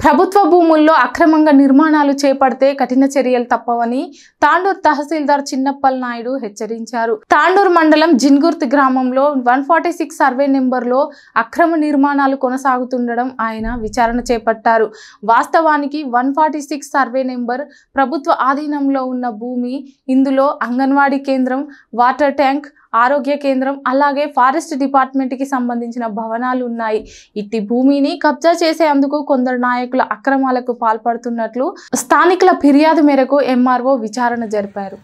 ప్రభుత్వ భూముల్లో అక్రమంగా నిర్మాణాలు చేపడితే కఠిన చర్యలు తప్పవని తాండూరు తహసీల్దార్ చిన్నప్పల్ నాయుడు హెచ్చరించారు తాండూరు మండలం జిన్గుర్తి గ్రామంలో వన్ ఫార్టీ సిక్స్ సర్వే నెంబర్లో అక్రమ నిర్మాణాలు కొనసాగుతుండడం ఆయన విచారణ చేపట్టారు వాస్తవానికి one forty six survey number ప్రభుత్వ ఆధీనంలో ఉన్న భూమి ఇందులో అంగన్వాడీ కేంద్రం వాటర్ ట్యాంక్ ఆరోగ్య కేంద్రం అలాగే ఫారెస్ట్ డిపార్ట్మెంట్కి సంబంధించిన భవనాలు ఉన్నాయి ఇట్టి భూమిని కబ్జా చేసేందుకు కొందరు నాయకుల అక్రమాలకు పాల్పడుతున్నట్లు స్థానికుల ఫిర్యాదు మేరకు ఎంఆర్ఓ విచారణ జరిపారు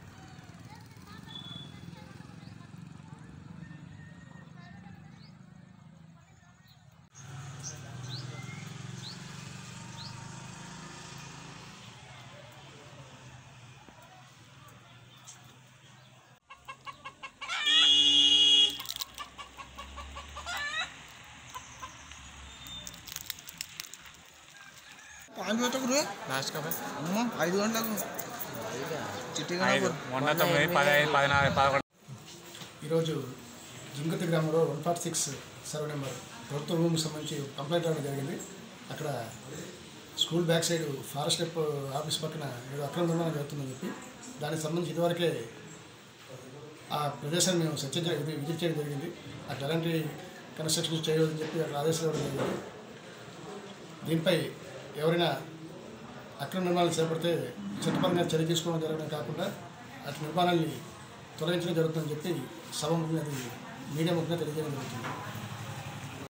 పాయింట్ పెట్టకురు లాస్ట్ కప్ అమ్మ ఐదు గంటలకు చిట్టిగా ఐదు మొన్న తొమ్మిది పదహైదు పదినాలుగు పదకొండు ఈరోజు జింగతి గ్రామంలో one forty six survey number ప్రభుత్వ భూమికి సంబంధించి కంప్లైంట్ రావడం జరిగింది అక్కడ స్కూల్ బ్యాక్ సైడ్ ఫారెస్ట్ డెప్ ఆఫీస్ పక్కన ఏదో అక్రమ నిర్మాణం జరుగుతుందని చెప్పి దానికి సంబంధించి ఇదివరకే ఆ ప్రదేశాన్ని మేము సత్యం ఇది విజిట్ చేయడం జరిగింది అక్కడ ఎలాంటి కన్స్ట్రక్షన్ చేయవద్దని చెప్పి అక్కడ ఆదేశాలు ఇవ్వడం జరిగింది దీనిపై ఎవరైనా అక్రమ నిర్మాణాలు చేపడితే చట్టపరంగా చర్య తీసుకోవడం జరగడం కాకుండా అటు నిర్మాణాన్ని తొలగించడం జరుగుతుందని చెప్పి సభ ముఖ్యంగా మీడియా ముఖ్యంగా తెలియజేయడం జరుగుతుంది